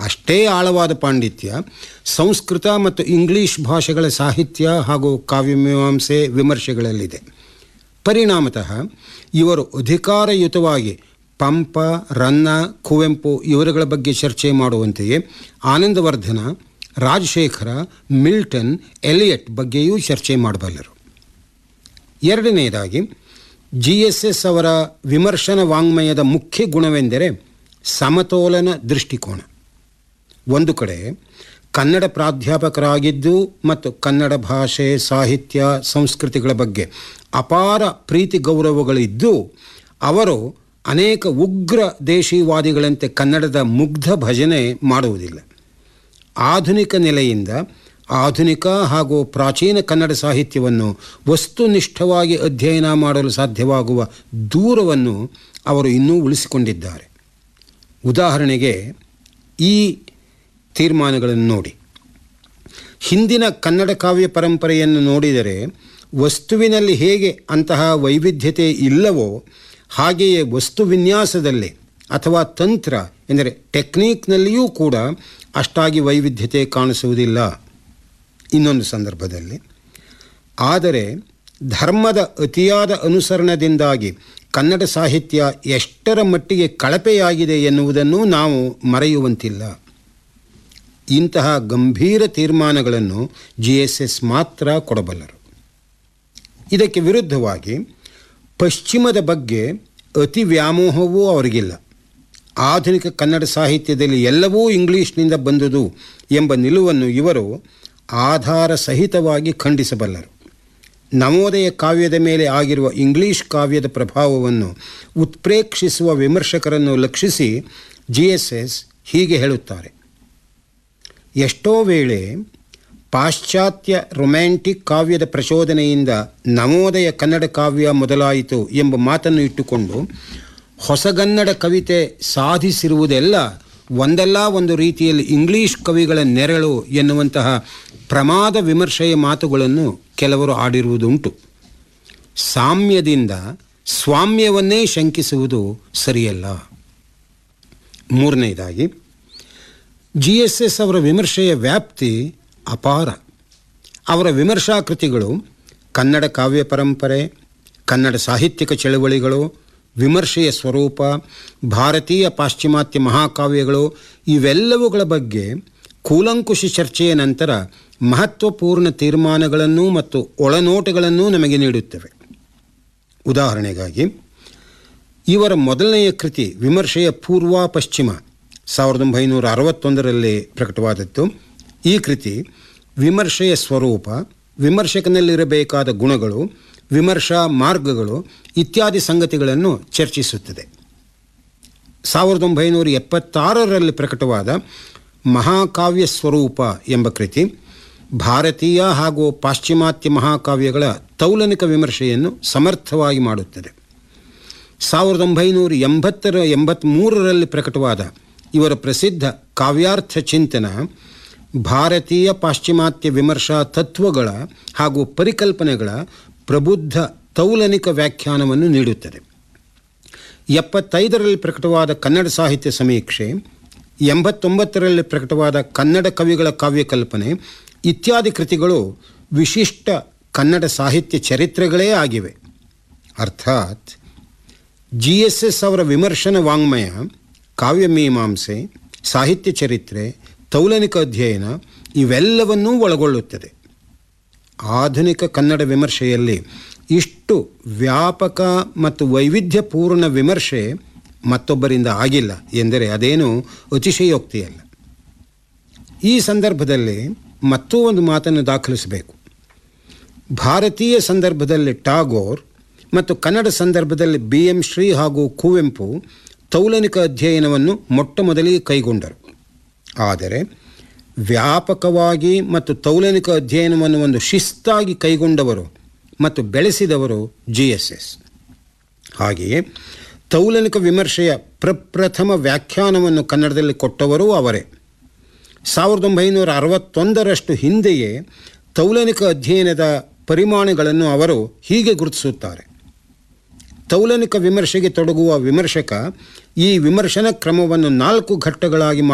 ಅಷ್ಟೇ ಆಳವಾದ ಪಾಂಡಿತ್ಯ ಸಂಸ್ಕೃತ ಮತ್ತು ಇಂಗ್ಲಿಷ್ ಭಾಷೆಗಳ ಸಾಹಿತ್ಯ ಹಾಗೂ ಕಾವ್ಯಮೀಮಾಂಸೆ ವಿಮರ್ಶೆಗಳಲ್ಲಿದೆ ಪರಿಣಾಮತಃ ಇವರು ಅಧಿಕಾರಯುತವಾಗಿ ಪಂಪ ರನ್ನ ಕುವೆಂಪು ಇವರುಗಳ ಬಗ್ಗೆ ಚರ್ಚೆ ಮಾಡುವಂತೆಯೇ ಆನಂದವರ್ಧನ ರಾಜಶೇಖರ ಮಿಲ್ಟನ್ ಎಲಿಯಟ್ ಬಗ್ಗೆಯೂ ಚರ್ಚೆ ಮಾಡಬಲ್ಲರು ಎರಡನೆಯದಾಗಿ ಜಿ ಎಸ್ ಎಸ್ ಅವರ ವಿಮರ್ಶನ ವಾಂಗ್ಮಯದ ಮುಖ್ಯ ಗುಣವೆಂದರೆ ಸಮತೋಲನ ದೃಷ್ಟಿಕೋನ ಒಂದು ಕಡೆ ಕನ್ನಡ ಪ್ರಾಧ್ಯಾಪಕರಾಗಿದ್ದು ಮತ್ತು ಕನ್ನಡ ಭಾಷೆ ಸಾಹಿತ್ಯ ಸಂಸ್ಕೃತಿಗಳ ಬಗ್ಗೆ ಅಪಾರ ಪ್ರೀತಿ ಗೌರವಗಳಿದ್ದು ಅವರು ಅನೇಕ ಉಗ್ರ ದೇಶೀವಾದಿಗಳಂತೆ ಕನ್ನಡದ ಮುಗ್ಧ ಭಜನೆ ಮಾಡುವುದಿಲ್ಲ ಆಧುನಿಕ ನೆಲೆಯಿಂದ ಆಧುನಿಕ ಹಾಗೂ ಪ್ರಾಚೀನ ಕನ್ನಡ ಸಾಹಿತ್ಯವನ್ನು ವಸ್ತುನಿಷ್ಠವಾಗಿ ಅಧ್ಯಯನ ಮಾಡಲು ಸಾಧ್ಯವಾಗುವ ದೂರವನ್ನು ಅವರು ಇನ್ನೂ ಉಳಿಸಿಕೊಂಡಿದ್ದಾರೆ ಉದಾಹರಣೆಗೆ ಈ ತೀರ್ಮಾನಗಳನ್ನು ನೋಡಿ ಹಿಂದಿನ ಕನ್ನಡ ಕಾವ್ಯ ಪರಂಪರೆಯನ್ನು ನೋಡಿದರೆ ವಸ್ತುವಿನಲ್ಲಿ ಹೇಗೆ ಅಂತಹ ವೈವಿಧ್ಯತೆ ಇಲ್ಲವೋ ಹಾಗೆಯೇ ವಸ್ತು ವಿನ್ಯಾಸದಲ್ಲಿ ಅಥವಾ ತಂತ್ರ ಎಂದರೆ ಟೆಕ್ನಿಕ್ನಲ್ಲಿಯೂ ಕೂಡ ಅಷ್ಟಾಗಿ ವೈವಿಧ್ಯತೆ ಕಾಣಿಸುವುದಿಲ್ಲ ಇನ್ನೊಂದು ಸಂದರ್ಭದಲ್ಲಿ ಆದರೆ ಧರ್ಮದ ಅತಿಯಾದ ಅನುಸರಣದಿಂದಾಗಿ ಕನ್ನಡ ಸಾಹಿತ್ಯ ಎಷ್ಟರ ಮಟ್ಟಿಗೆ ಕಳಪೆಯಾಗಿದೆ ಎನ್ನುವುದನ್ನು ನಾವು ಮರೆಯುವಂತಿಲ್ಲ ಇಂತಹ ಗಂಭೀರ ತೀರ್ಮಾನಗಳನ್ನು ಜಿ ಎಸ್ ಎಸ್ ಮಾತ್ರ ಕೊಡಬಲ್ಲರು ಇದಕ್ಕೆ ವಿರುದ್ಧವಾಗಿ ಪಶ್ಚಿಮದ ಬಗ್ಗೆ ಅತಿ ವ್ಯಾಮೋಹವೂ ಅವರಿಗಿಲ್ಲ ಆಧುನಿಕ ಕನ್ನಡ ಸಾಹಿತ್ಯದಲ್ಲಿ ಎಲ್ಲವೂ ಇಂಗ್ಲೀಷ್ನಿಂದ ಬಂದುದು ಎಂಬ ನಿಲುವನ್ನು ಇವರು ಆಧಾರ ಸಹಿತವಾಗಿ ಖಂಡಿಸಬಲ್ಲರು ನವೋದಯ ಕಾವ್ಯದ ಮೇಲೆ ಆಗಿರುವ ಇಂಗ್ಲೀಷ್ ಕಾವ್ಯದ ಪ್ರಭಾವವನ್ನು ಉತ್ಪ್ರೇಕ್ಷಿಸುವ ವಿಮರ್ಶಕರನ್ನು ಲಕ್ಷಿಸಿ ಜಿ ಎಸ್ ಎಸ್ ಹೀಗೆ ಹೇಳುತ್ತಾರೆ ಎಷ್ಟೋ ವೇಳೆ ಪಾಶ್ಚಾತ್ಯ ರೊಮ್ಯಾಂಟಿಕ್ ಕಾವ್ಯದ ಪ್ರಚೋದನೆಯಿಂದ ನವೋದಯ ಕನ್ನಡ ಕಾವ್ಯ ಮೊದಲಾಯಿತು ಎಂಬ ಮಾತನ್ನು ಇಟ್ಟುಕೊಂಡು ಹೊಸಗನ್ನಡ ಕವಿತೆ ಸಾಧಿಸಿರುವುದೆಲ್ಲ ಒಂದಲ್ಲ ಒಂದು ರೀತಿಯಲ್ಲಿ ಇಂಗ್ಲೀಷ್ ಕವಿಗಳ ನೆರಳು ಎನ್ನುವಂತಹ ಪ್ರಮಾದ ವಿಮರ್ಶೆಯ ಮಾತುಗಳನ್ನು ಕೆಲವರು ಆಡಿರುವುದುಂಟು ಸಾಮ್ಯದಿಂದ ಸ್ವಾಮ್ಯವನ್ನೇ ಶಂಕಿಸುವುದು ಸರಿಯಲ್ಲ ಮೂರನೆಯದಾಗಿ ಜಿ ಎಸ್ ಎಸ್ ಅವರ ವಿಮರ್ಶೆಯ ವ್ಯಾಪ್ತಿ ಅಪಾರ ಅವರ ವಿಮರ್ಶಾ ಕೃತಿಗಳು ಕನ್ನಡ ಕಾವ್ಯ ಪರಂಪರೆ ಕನ್ನಡ ಸಾಹಿತ್ಯಿಕ ಚಳವಳಿಗಳು ವಿಮರ್ಶೆಯ ಸ್ವರೂಪ ಭಾರತೀಯ ಪಾಶ್ಚಿಮಾತ್ಯ ಮಹಾಕಾವ್ಯಗಳು ಇವೆಲ್ಲವುಗಳ ಬಗ್ಗೆ ಕೂಲಂಕುಷ ಚರ್ಚೆಯ ನಂತರ ಮಹತ್ವಪೂರ್ಣ ತೀರ್ಮಾನಗಳನ್ನು ಮತ್ತು ಒಳನೋಟಗಳನ್ನು ನಮಗೆ ನೀಡುತ್ತವೆ ಉದಾಹರಣೆಗಾಗಿ ಇವರ ಮೊದಲನೆಯ ಕೃತಿ ವಿಮರ್ಶೆಯ ಪೂರ್ವ ಪಶ್ಚಿಮ ಸಾವಿರದ ಒಂಬೈನೂರ ಅರವತ್ತೊಂದರಲ್ಲಿ ಪ್ರಕಟವಾದದ್ದು ಈ ಕೃತಿ ವಿಮರ್ಶೆಯ ಸ್ವರೂಪ ವಿಮರ್ಶಕನಲ್ಲಿರಬೇಕಾದ ಗುಣಗಳು ವಿಮರ್ಶಾ ಮಾರ್ಗಗಳು ಇತ್ಯಾದಿ ಸಂಗತಿಗಳನ್ನು ಚರ್ಚಿಸುತ್ತದೆ ಸಾವಿರದ ಒಂಬೈನೂರ ಎಪ್ಪತ್ತಾರರಲ್ಲಿ ಪ್ರಕಟವಾದ ಮಹಾಕಾವ್ಯ ಸ್ವರೂಪ ಎಂಬ ಕೃತಿ ಭಾರತೀಯ ಹಾಗೂ ಪಾಶ್ಚಿಮಾತ್ಯ ಮಹಾಕಾವ್ಯಗಳ ತೌಲನಿಕ ವಿಮರ್ಶೆಯನ್ನು ಸಮರ್ಥವಾಗಿ ಮಾಡುತ್ತದೆ ಸಾವಿರದ ಒಂಬೈನೂರ ಎಂಬತ್ತರ ಎಂಬತ್ತ್ಮೂರರಲ್ಲಿ ಪ್ರಕಟವಾದ ಇವರ ಪ್ರಸಿದ್ಧ ಕಾವ್ಯಾರ್ಥ ಚಿಂತನ ಭಾರತೀಯ ಪಾಶ್ಚಿಮಾತ್ಯ ವಿಮರ್ಶಾ ತತ್ವಗಳ ಹಾಗೂ ಪರಿಕಲ್ಪನೆಗಳ ಪ್ರಬುದ್ಧ ತೌಲನಿಕ ವ್ಯಾಖ್ಯಾನವನ್ನು ನೀಡುತ್ತದೆ ಎಪ್ಪತ್ತೈದರಲ್ಲಿ ಪ್ರಕಟವಾದ ಕನ್ನಡ ಸಾಹಿತ್ಯ ಸಮೀಕ್ಷೆ ಎಂಬತ್ತೊಂಬತ್ತರಲ್ಲಿ ಪ್ರಕಟವಾದ ಕನ್ನಡ ಕವಿಗಳ ಕಾವ್ಯಕಲ್ಪನೆ ಇತ್ಯಾದಿ ಕೃತಿಗಳು ವಿಶಿಷ್ಟ ಕನ್ನಡ ಸಾಹಿತ್ಯ ಚರಿತ್ರೆಗಳೇ ಆಗಿವೆ ಅರ್ಥಾತ್ ಜಿ ಎಸ್ ಎಸ್ ಅವರ ವಿಮರ್ಶನ ವಾಂಗ್ಮಯ ಕಾವ್ಯಮೀಮಾಂಸೆ ಸಾಹಿತ್ಯ ಚರಿತ್ರೆ ತೌಲನಿಕ ಅಧ್ಯಯನ ಇವೆಲ್ಲವನ್ನೂ ಒಳಗೊಳ್ಳುತ್ತದೆ ಆಧುನಿಕ ಕನ್ನಡ ವಿಮರ್ಶೆಯಲ್ಲಿ ಇಷ್ಟು ವ್ಯಾಪಕ ಮತ್ತು ವೈವಿಧ್ಯಪೂರ್ಣ ವಿಮರ್ಶೆ ಮತ್ತೊಬ್ಬರಿಂದ ಆಗಿಲ್ಲ ಎಂದರೆ ಅದೇನು ಅತಿಶಯೋಕ್ತಿಯಲ್ಲ ಈ ಸಂದರ್ಭದಲ್ಲಿ ಮತ್ತೂ ಒಂದು ಮಾತನ್ನು ದಾಖಲಿಸಬೇಕು ಭಾರತೀಯ ಸಂದರ್ಭದಲ್ಲಿ ಟಾಗೋರ್ ಮತ್ತು ಕನ್ನಡ ಸಂದರ್ಭದಲ್ಲಿ ಬಿ ಎಂ ಶ್ರೀ ಹಾಗೂ ಕುವೆಂಪು ತೌಲನಿಕ ಅಧ್ಯಯನವನ್ನು ಮೊಟ್ಟ ಮೊದಲಿಗೆ ಕೈಗೊಂಡರು ಆದರೆ ವ್ಯಾಪಕವಾಗಿ ಮತ್ತು ತೌಲನಿಕ ಅಧ್ಯಯನವನ್ನು ಒಂದು ಶಿಸ್ತಾಗಿ ಕೈಗೊಂಡವರು ಮತ್ತು ಬೆಳೆಸಿದವರು ಜಿ ಎಸ್ ಎಸ್ ಹಾಗೆಯೇ ತೌಲನಿಕ ವಿಮರ್ಶೆಯ ಪ್ರಪ್ರಥಮ ವ್ಯಾಖ್ಯಾನವನ್ನು ಕನ್ನಡದಲ್ಲಿ ಕೊಟ್ಟವರೂ ಅವರೇ ಸಾವಿರದ ಒಂಬೈನೂರ ಅರವತ್ತೊಂದರಷ್ಟು ಹಿಂದೆಯೇ ತೌಲನಿಕ ಅಧ್ಯಯನದ ಪರಿಮಾಣಗಳನ್ನು ಅವರು ಹೀಗೆ ಗುರುತಿಸುತ್ತಾರೆ ತೌಲನಿಕ ವಿಮರ್ಶೆಗೆ ತೊಡಗುವ ವಿಮರ್ಶಕ ಈ ವಿಮರ್ಶನ ಕ್ರಮವನ್ನು ನಾಲ್ಕು ಘಟ್ಟಗಳಾಗಿ